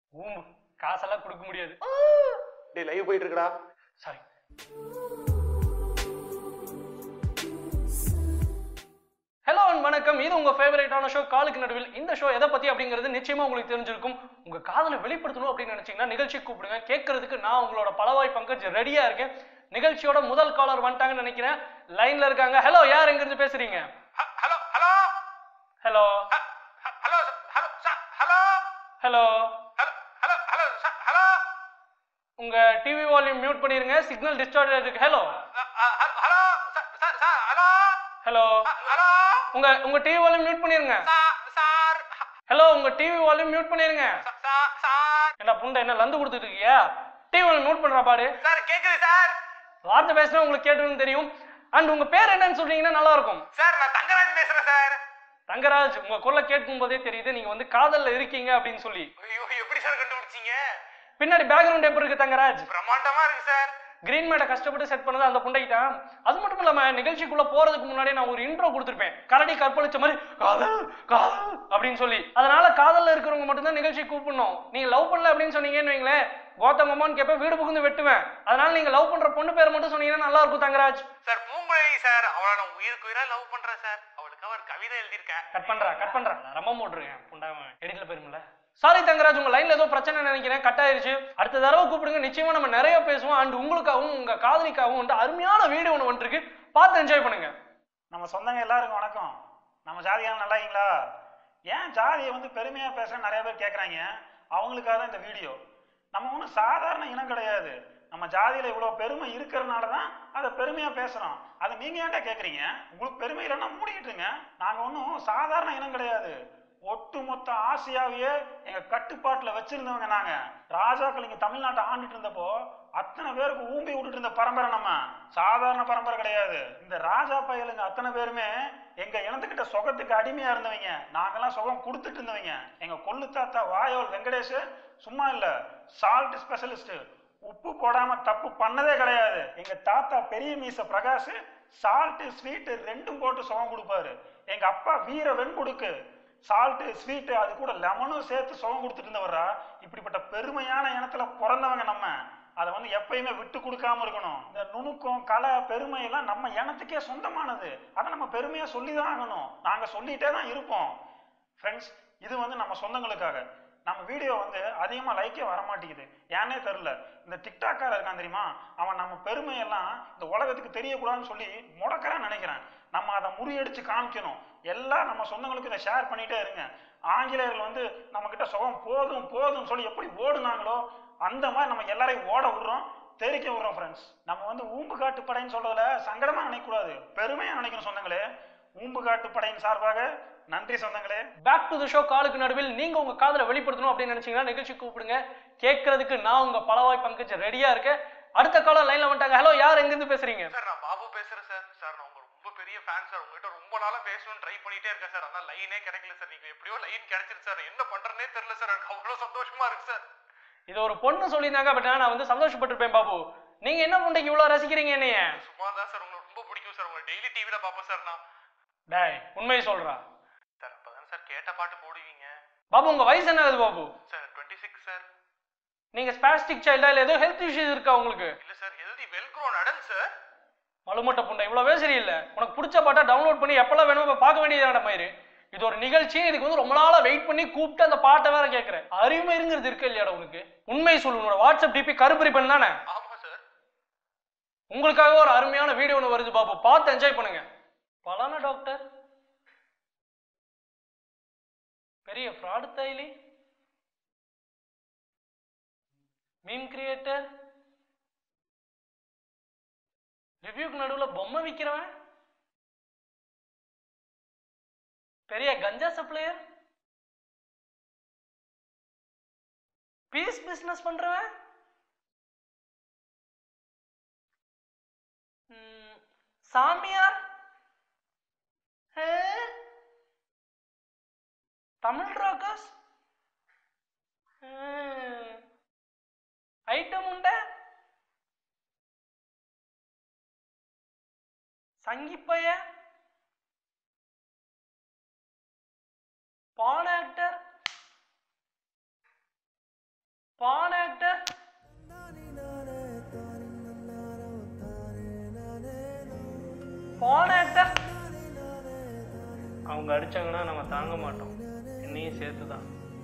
ஊம்பு காசெல்லாம் கொடுக்க முடியாது டேய் லைவ் போயிட்டு இருக்குடா சாரி ஹலோ அண்ட் வணக்கம் இது உங்க ஃபேவரட்டான ஷோ காலுக்கு நடுவில் இந்த ஷோ எதை பத்தி அப்படிங்கிறது நிச்சயமா உங்களுக்கு தெரிஞ்சிருக்கும் உங்க காதலை வெளிப்படுத்தணும் அப்படின்னு நினைச்சீங்கன்னா நிகழ்ச்சி கூப்பிடுங்க கேட்கறதுக்கு நான் உங்களோட பலவாய் பங்கஜ் ரெடியா இருக்கேன் நிகழ்ச்சியோட முதல் காலர் வந்துட்டாங்கன்னு நினைக்கிறேன் லைன்ல இருக்காங்க ஹலோ யார் எங்க இருந்து பேசுறீங்க hello hello hello hello hello hello hello hello hello hello hello உங்க டிவி வால்யூம் மியூட் பண்ணிருங்க சிக்னல் டிஸ்டார்ட் இருக்கு hello hello sir sir hello hello hello உங்க உங்க டிவி வால்யூம் மியூட் பண்ணிருங்க சார் ஹலோ உங்க டிவி வால்யூம் மியூட் பண்ணிருங்க sir sir என்ன புண்டை என்ன லந்து கொடுத்துட்டு இருக்கியா டிவி வால்யூம் மியூட் பண்றா பாரு சார் கேக்குது சார் வார்த்தை பேசினா உங்களுக்கு கேட்டுன்னு தெரியும் அண்ட் உங்க பேர் என்னன்னு சொல்றீங்கன்னா நல்லா இருக்கும் சார் நான் தங்கராஜ் பேசுறேன் சார் தங்கராஜ் உங்க குரலை கேட்கும் போதே தெரியுது நீங்க வந்து காதல்ல இருக்கீங்க அப்படின்னு சொல்லி ஐயோ எப்படி சார் கண்டுபிடிச்சீங்க பின்னாடி பேக்ரவுண்ட் எப்படி இருக்கு தங்கராஜ் பிரம்மாண்டமா இருக்கு சார் கிரீன் மேட்டை கஷ்டப்பட்டு செட் பண்ணது அந்த புண்டைக்கிட்ட அது மட்டும் இல்லாம நிகழ்ச்சிக்குள்ள போறதுக்கு முன்னாடி நான் ஒரு இன்ட்ரோ கொடுத்துருப்பேன் கரடி கற்பழிச்ச மாதிரி காதல் காதல் அப்படின்னு சொல்லி அதனால காதல்ல இருக்கிறவங்க மட்டும்தான் நிகழ்ச்சி கூப்பிடணும் நீங்க லவ் பண்ணல அப்படின்னு சொன்னீங்கன்னு வைங்களேன் கோத்தம் அம்மான்னு கேட்பேன் வீடு புகுந்து வெட்டுவேன் அதனால நீங்க லவ் பண்ற பொண்ணு பேர் மட்டும் சொன்னீங்கன்னா நல்லா இருக்கும் தங்கராஜ் சார் பூங்குழலி சார் அவளை நான் உயிருக்கு உயிரா லவ் பண்றேன் சார் அவளுக்கு அவர் கவிதை எழுதியிருக்கேன் கட் பண்றா கட் பண்றா ரொம்ப போட்டுருக்கேன் புண்டா எடிட்ல போயிருமில்ல சாரி தங்கராஜ் உங்க லைன்ல ஏதோ பிரச்சனை நினைக்கிறேன் கட் ஆயிருச்சு அடுத்த தடவை கூப்பிடுங்க நிச்சயமா நம்ம நிறைய பேசுவோம் அண்ட் உங்களுக்காகவும் உங்க காதலிக்காகவும் வந்து அருமையான வீடியோ ஒன்று வந்துருக்கு பார்த்து என்ஜாய் பண்ணுங்க நம்ம சொந்தங்க எல்லாருக்கும் வணக்கம் நம்ம ஜாதியான நல்லா இருக்கீங்களா ஏன் ஜாதியை வந்து பெருமையாக பேச நிறைய பேர் கேட்குறாங்க அவங்களுக்காக தான் இந்த வீடியோ நம்ம ஒன்றும் சாதாரண இனம் கிடையாது நம்ம ஜாதியில் இவ்வளோ பெருமை இருக்கிறதுனால தான் அதை பெருமையாக பேசுகிறோம் அதை நீங்கள் ஏன்டா கேட்குறீங்க உங்களுக்கு பெருமை இல்லைன்னா மூடிக்கிட்டுங்க நாங்கள் ஒன்றும் சாதாரண இனம் கிடையாது ஒட்டுமொத்த ஆசியாவையே எங்க கட்டுப்பாட்டுல வச்சிருந்தவங்க நாங்க ராஜாக்கள் இங்க தமிழ்நாட்டை ஆண்டுட்டு இருந்தப்போ அத்தனை பேருக்கு ஊம்பி விட்டுட்டு இருந்த பரம்பரை நம்ம சாதாரண பரம்பரை கிடையாது இந்த ராஜா பயலுங்க அத்தனை பேருமே எங்க இனத்துக்கிட்ட சுகத்துக்கு அடிமையா இருந்தவங்க நாங்கெல்லாம் சுகம் கொடுத்துட்டு இருந்தவங்க எங்க கொள்ளு தாத்தா வாயோல் வெங்கடேஷ் சும்மா இல்ல சால்ட் ஸ்பெஷலிஸ்ட் உப்பு போடாம தப்பு பண்ணதே கிடையாது எங்க தாத்தா பெரிய மீச பிரகாஷ் சால்ட் ஸ்வீட் ரெண்டும் போட்டு சுகம் கொடுப்பாரு எங்க அப்பா வீர வெண்குடுக்கு சால்ட்டு ஸ்வீட்டு அது கூட லெமனும் சேர்த்து சுகம் கொடுத்துட்டு இருந்தவரா இப்படிப்பட்ட பெருமையான இனத்துல பிறந்தவங்க நம்ம அதை வந்து எப்பயுமே விட்டு கொடுக்காம இருக்கணும் இந்த நுணுக்கம் கலை பெருமை எல்லாம் நம்ம இனத்துக்கே சொந்தமானது அதை நம்ம பெருமையா சொல்லி தான் ஆகணும் நாங்க சொல்லிட்டே தான் இருப்போம் ஃப்ரெண்ட்ஸ் இது வந்து நம்ம சொந்தங்களுக்காக நம்ம வீடியோ வந்து அதிகமாக லைக்கே வர மாட்டேங்குது ஏன்னே தெரில இந்த டிக்டாக்கார இருக்கான் தெரியுமா அவன் நம்ம பெருமையெல்லாம் இந்த உலகத்துக்கு தெரியக்கூடாதுன்னு சொல்லி முடக்கறான்னு நினைக்கிறேன் நம்ம அதை முறியடிச்சு காமிக்கணும் எல்லாம் நம்ம சொந்தங்களுக்கு இதை ஷேர் பண்ணிட்டே இருங்க ஆங்கிலேயர்கள் வந்து நம்ம கிட்ட சுகம் போதும் போதும்னு சொல்லி எப்படி ஓடுனாங்களோ அந்த மாதிரி நம்ம எல்லாரையும் ஓட விடுறோம் தெரிக்க விடுறோம் ஃப்ரெண்ட்ஸ் நம்ம வந்து ஊம்பு காட்டு படைன்னு சொல்றதுல சங்கடமா நினைக்கக்கூடாது பெருமையா நினைக்கணும் சொந்தங்களே ஊம்பு காட்டு படையின் சார்பாக நன்றி சொந்தங்களே பேக் டு த ஷோ காலுக்கு நடுவில் நீங்க உங்க காதலை வெளிப்படுத்தணும் அப்படின்னு நினைச்சீங்கன்னா நிகழ்ச்சி கூப்பிடுங்க கேட்கறதுக்கு நான் உங்க பலவாய் பங்கஜ் ரெடியா இருக்கேன் அடுத்த காலம் லைன்ல வந்துட்டாங்க ஹலோ யார் எங்க இருந்து பேசுறீங்க சார் நான் பாபு பேசுறேன் சார் சார் நான் உங்க ரொம்ப பெரிய ஃபேன் சார் உங்ககிட்ட ரொம்ப நாளா பேசணும்னு ட்ரை பண்ணிட்டே இருக்கேன் சார் அதான் லைனே கிடைக்கல சார் நீங்க எப்படியோ லைன் கிடைச்சிருச்சு சார் என்ன பண்றேனே தெரியல சார் எனக்கு அவ்வளவு சந்தோஷமா இருக்கு சார் இது ஒரு பொண்ணு சொல்லியிருந்தாங்க பட் நான் வந்து சந்தோஷப்பட்டிருப்பேன் பாபு நீங்க என்ன பொண்ணுக்கு இவ்வளவு ரசிக்கிறீங்க என்னைய சும்மா தான் சார் உங்களுக்கு ரொம்ப பிடிக்கும் சார் உங்களை டெய்லி டிவில பார்ப்பேன் சார் நான் டேய் உண்மையை சொல்றா சார் அப்பதான் சார் கேட்ட பாட்டு போடுவீங்க பாபு உங்க வயசு என்ன ஆகுது Babu sir twenty six sir நீங்க ஸ்பாஸ்டிக் சைல்டா இல்ல ஏதோ ஹெல்த் இஷ்யூஸ் இருக்கா உங்களுக்கு இல்ல sir healthy well grown adult sir மலுமட்ட புண்டை இவ்வளவே சரியில்லை உனக்கு பிடிச்ச பாட்டா டவுன்லோட் பண்ணி எப்பெல்லாம் வேணுமோ அப்ப பார்க்க வேண்டியதான மயிறு இது ஒரு நிகழ்ச்சி இதுக்கு வந்து ரொம்ப நாளா வெயிட் பண்ணி கூப்பிட்டு அந்த பாட்டை வேற கேட்கறேன் அருமைங்கிறது இருக்கு இல்லையாடா உனக்கு உண்மை சொல்லு உன்னோட வாட்ஸ்அப் டிபி கருப்பறி பெண் தானே ஆமா சார் உங்களுக்காக ஒரு அருமையான வீடியோ ஒன்று வருது பாபு பார்த்து என்ஜாய் பண்ணுங்க பலானா டாக்டர் பெரிய ஃப்ராடு தைலி மீம் கிரியேட்டர் ரிவ்யூக்கு நடுவில் பொம்மை விற்கிறவன் பெரிய கஞ்சா சப்ளையர் பீஸ் பிஸ்னஸ் பண்றவன் ம், சாமியார் ஹே? தமிழ் ராக்கர்ஸ் ஐட்டம் உண்ட சங்கிப்பைய பான் ஆக்டர் போன அவங்க அடிச்சாங்கன்னா நம்ம தாங்க மாட்டோம் என்னையும் சேர்த்து தான்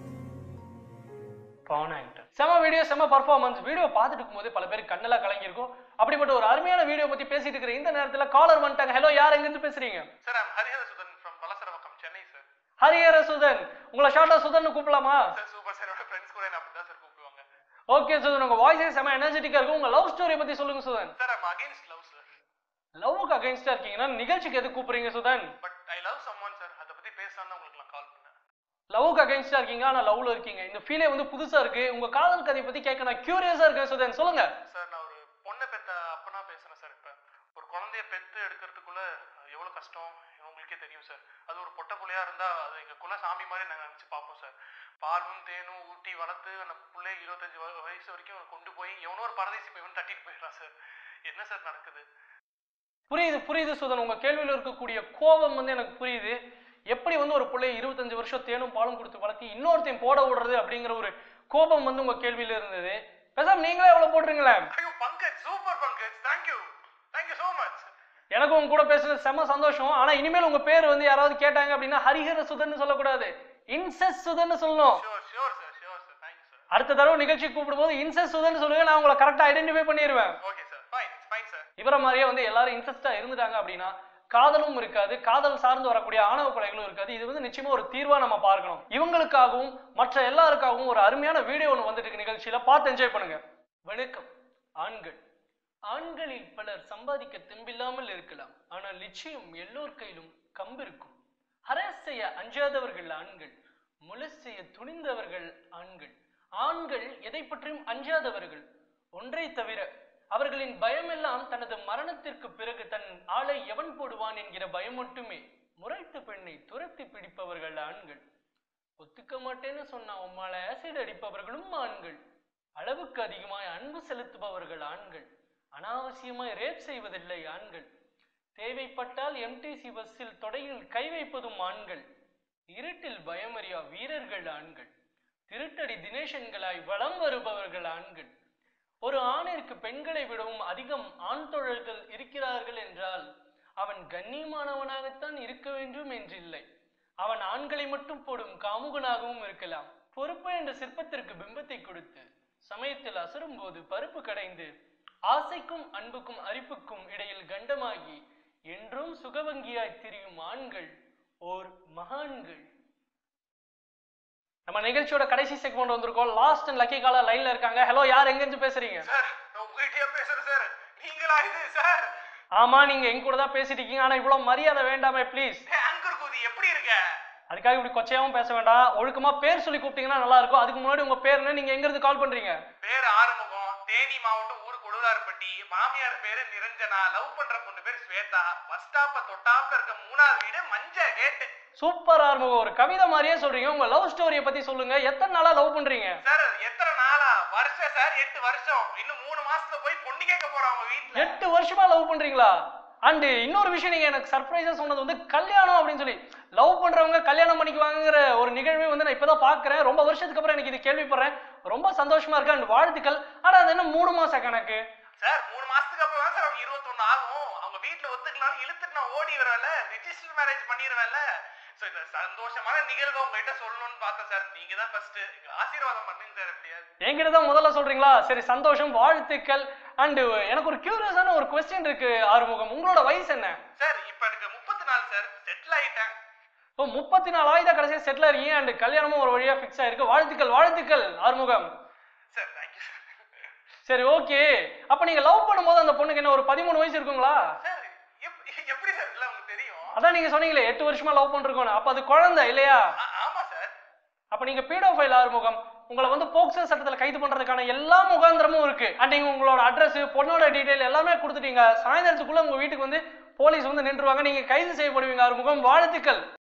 பவன் ஆக்டர் செம வீடியோ செம பர்ஃபார்மன்ஸ் வீடியோ பார்த்துட்டு இருக்கும்போது பல பேர் கண்ணெல்லாம் கலங்கியிருக்கும் அப்படிப்பட்ட ஒரு அருமையான வீடியோ பத்தி பேசிட்டு இருக்கிற இந்த நேரத்துல காலர் வந்துட்டாங்க ஹலோ யார் எங்க இருந்து பேசுறீங்க sir I'm Harihara Sudhan from Valasaravakkam Chennai sir Harihara Sudhan உங்களை ஷார்ட்டா சுதன் கூப்பிடலாமா சார் சூப்பர் சார் என்னோட ஃப்ரெண்ட்ஸ் கூட என்ன அப்படி தான் சார் கூப்பிடுவாங்க ஓகே சுதன் உங்க வாய்ஸே செம எனர்ஜெட்டிக்கா இருக்கும் உங்க லவ் ஸ்டோரி பத்தி சொல்லுங்க Sudhan sir I'm against love sir லவ்வுக்கு அகைன்ஸ்டா இருக்கீங்கன்னா நிகழ்ச்சிக்கு எது கூப்பிடுறீங்க Sudhan but I love someone sir அதை பத்தி பேசலாம்னு உங்களுக்கு நான் கால் பண்ணேன் லவ்வுக்கு அகைன்ஸ்டா இருக்கீங்க ஆனா லவ்ல இருக்கீங்க இந்த ஃபீலே வந்து புதுசா இருக்கு உங்க காதல் கதையை பத்தி கேட்க நான் கியூரியஸா இருக்கேன் சுதன் சொல்லுங்க சார் நான் ஒரு பொண்ணை பெத்த அப்பனா பேசுறேன் சார் இப்ப ஒரு குழந்தைய பெத்து எடுக்கிறதுக்குள்ள அது எவ்வளவு கஷ்டம் உங்களுக்கே தெரியும் சார் அது ஒரு பொட்டை புள்ளையா இருந்தா அது எங்க குல சாமி மாதிரி நாங்க நினைச்சு பார்ப்போம் சார் பாலும் தேனும் ஊட்டி வளர்த்து அந்த பிள்ளை இருபத்தஞ்சு வ- வயசு வரைக்கும் கொண்டு போய் எவனோ ஒரு பரதேசி போய் இவன் தட்டிட்டு போயிடுறான் சார் என்ன சார் நடக்குது புரியுது புரியுது சுதன் உங்க கேள்வியில இருக்கக்கூடிய கோபம் வந்து எனக்கு புரியுது எப்படி வந்து ஒரு பிள்ளைய இருபத்தஞ்சு வருஷம் தேனும் பாலும் கொடுத்து வளர்த்தி இன்னொருத்தையும் போட விடுறது அப்படிங்கிற ஒரு கோபம் வந்து உங்க கேள்வியில இருந்தது பேசாம நீங்களே எவ்வளவு போட்டுருங்களேன் ஐயோ Pankaj super Pankaj thank you thank you so much எனக்கும் உங்க கூட பேசுறது செம சந்தோஷம் ஆனா இனிமேல் உங்க பேர் வந்து யாராவது கேட்டாங்க அப்படின்னா ஹரிஹர சுதன் சொல்லக்கூடாது இன்சஸ் சுதன் சொல்லணும் sure sure sir sure sir thank you sir அடுத்த தடவை நிகழ்ச்சி கூப்பிடும்போது இன்சஸ் சுதன் சொல்லுங்க நான் உங்களை கரெக்டா ஐடென்டிஃபை பண்ணிடுவேன் okay sir fine it's fine sir இவரை மாதிரியே வந்து எல்லாரும் இன்ட்ரெஸ்டா இருந்துட்டாங்க அப்படின்னா காதலும் இருக்காது காதல் சார்ந்து வரக்கூடிய ஆணவ கொலைகளும் இருக்காது இது வந்து நிச்சயமா ஒரு தீர்வா நம்ம பார்க்கணும் இவங்களுக்காகவும் மற்ற எல்லாருக்காகவும் ஒரு அருமையான வீடியோ ஒன்று வந்துட்டு இருக்கு நிகழ்ச்சியில பார்த்து என்ஜாய் பண்ணுங்க வணக்கம் ஆண்கள் ஆண்களில் பலர் சம்பாதிக்க தெம்பில்லாமல் இருக்கலாம் ஆனால் நிச்சயம் எல்லோர் கையிலும் கம்பு இருக்கும் ஹராஸ் செய்ய அஞ்சாதவர்கள் ஆண்கள் முழு செய்ய துணிந்தவர்கள் ஆண்கள் ஆண்கள் எதை பற்றியும் அஞ்சாதவர்கள் ஒன்றை தவிர அவர்களின் பயமெல்லாம் தனது மரணத்திற்கு பிறகு தன் ஆளை எவன் போடுவான் என்கிற பயம் மட்டுமே முறைத்த பெண்ணை துரத்தி பிடிப்பவர்கள் ஆண்கள் ஒத்துக்க மாட்டேன்னு சொன்ன உம்மால ஆசிட் அடிப்பவர்களும் ஆண்கள் அளவுக்கு அதிகமாய் அன்பு செலுத்துபவர்கள் ஆண்கள் அனாவசியமாய் ரேப் செய்வதில்லை ஆண்கள் தேவைப்பட்டால் எம்டிசி பஸ்ஸில் தொடையில் கை வைப்பதும் ஆண்கள் இருட்டில் பயமறியா வீரர்கள் ஆண்கள் திருட்டடி தினேசன்களாய் வலம் வருபவர்கள் ஆண்கள் ஒரு ஆணிற்கு பெண்களை விடவும் அதிகம் ஆண் தொழல்கள் இருக்கிறார்கள் என்றால் அவன் கண்ணியமானவனாகத்தான் இருக்க வேண்டும் என்றில்லை அவன் ஆண்களை மட்டும் போடும் காமுகனாகவும் இருக்கலாம் பொறுப்பு என்ற சிற்பத்திற்கு பிம்பத்தை கொடுத்து சமயத்தில் அசரும் போது பருப்பு கடைந்து ஆசைக்கும் அன்புக்கும் அரிப்புக்கும் இடையில் கண்டமாகி என்றும் சுகவங்கியாய் திரியும் ஆண்கள் ஓர் மகான்கள் நம்ம நிகழ்ச்சியோட கடைசி செக்மெண்ட் வந்திருக்கோம் லாஸ்ட் அண்ட் லக்கி காலர் லைன்ல இருக்காங்க ஹலோ யார் எங்க இருந்து பேசுறீங்க சார் நான் உங்ககிட்டயே பேசுறேன் சார் நீங்களா இது சார் ஆமா நீங்க எங்க கூட தான் பேசிட்டு இருக்கீங்க ஆனா இவ்வளவு மரியாதை வேண்டாமே ப்ளீஸ் ஆங்கர் கூதி எப்படி இருக்க அதுக்காக இப்படி கொச்சையாவும் பேச வேண்டாம் ஒழுக்கமா பேர் சொல்லி கூப்பிட்டீங்கன்னா நல்லா இருக்கும் அதுக்கு முன்னாடி உங்க பேர் என்ன நீங்க எங்க இருந்து கால் பண்றீங்க பேர் ஆறுமுகம் தேனி மாவட்டம் ஊர் கொடுதார்பட்டி மாமியார் பேரு நிரஞ்சனா லவ் பண்ற பொண்ணு பேர் ஸ்வேதா பஸ் ஸ்டாப்ப தொட்டாப்ல இருக்க மூணாவது வீடு மஞ்ச கேட்டு சூப்பர் ஆர்முகம் ஒரு கவிதை மாதிரியே சொல்றீங்க உங்க லவ் ஸ்டோரியை பத்தி சொல்லுங்க எத்தனை நாளா லவ் பண்றீங்க சார் எத்தனை நாளா வருஷம் சார் எட்டு வருஷம் இன்னும் மூணு மாசத்துல போய் பொண்ணு கேட்க போறோம் அவங்க வீட்டுல எட்டு வருஷமா லவ் பண்றீங்களா அண்ட் இன்னொரு விஷயம் நீங்க எனக்கு சர்ப்ரைஸா சொன்னது வந்து கல்யாணம் அப்படின்னு சொல்லி லவ் பண்றவங்க கல்யாணம் பண்ணிக்குவாங்கங்கிற ஒரு நிகழ்வே வந்து நான் இப்பதான் பாக்குறேன் ரொம்ப வருஷத்துக்கு அப்புறம் எனக்கு இது கேள்விப்படுறேன் ரொம்ப சந்தோஷமா இருக்கு அண்ட் வாழ்த்துக்கள் ஆனா அது என்ன மூணு மாச கணக்கு சார் மூணு மாசத்துக்கு அப்புறம் தான் சார் அவங்க இருபத்தொன்னு ஆகும் அவங்க வீட்டுல ஒத்துக்கலாம் இழுத்துட்டு நான் ஓடி வரல ரிஜிஸ்டர் மேரேஜ் பண்ணிடுவேன்ல சோ இந்த சந்தோஷமான நிகழ்வை உங்ககிட்ட சொல்லணும்னு பார்த்தேன் சார் நீங்க தான் ஃபர்ஸ்ட் ஆசீர்வாதம் பண்ணுங்க சார் எப்படியாவது என்கிட்ட தான் முதல்ல சொல்றீங்களா சரி சந்தோஷம் வாழ்த்துக்கள் அண்ட் எனக்கு ஒரு கியூரியஸான ஒரு கொஸ்டின் இருக்கு ஆறுமுகம் உங்களோட வயசு என்ன சார் இப்ப எனக்கு முப்பத்தி நாலு சார் செட்டில் ஆயிட்டேன் இப்போ முப்பத்தி நாலு ஆயுத கடைசியா செட்டில் இருக்கீங்க அண்ட் கல்யாணமும் ஒரு வழியா ஃபிக்ஸ் ஆயிருக்கு வாழ்த்துக்கள் வாழ்த்துக்கள் ஆறுமுகம் சார் தேங்க்யூ சார் சரி ஓகே அப்ப நீங்க லவ் பண்ணும்போது அந்த பொண்ணுக்கு என்ன ஒரு பதிமூணு வயசு இருக்குங்களா சார் எப்- எப்படி சார் இல்லை உங்களுக்கு தெரியும் அதான் நீங்க சொன்னீங்களே எட்டு வருஷமா லவ் பண்றோம் அப்ப அது குழந்தை இல்லையா ஆ- ஆமா சார் அப்ப நீங்க பீடோஃபைல் ஆறுமுகம் உங்களை வந்து போக்சோ சட்டத்துல கைது பண்றதுக்கான எல்லா முகாந்திரமும் இருக்கு அண்ட் நீங்க உங்களோட அட்ரஸ் பொண்ணோட டீடைல் எல்லாமே கொடுத்துட்டீங்க சாயந்தரத்துக்குள்ள உங்க வீட்டுக்கு வந்து போலீஸ் வந்து நின்றுவாங்க நீங்க கைது செய்யப்படுவீங்க ஆறுமுகம் வாழ்த்துக்கள்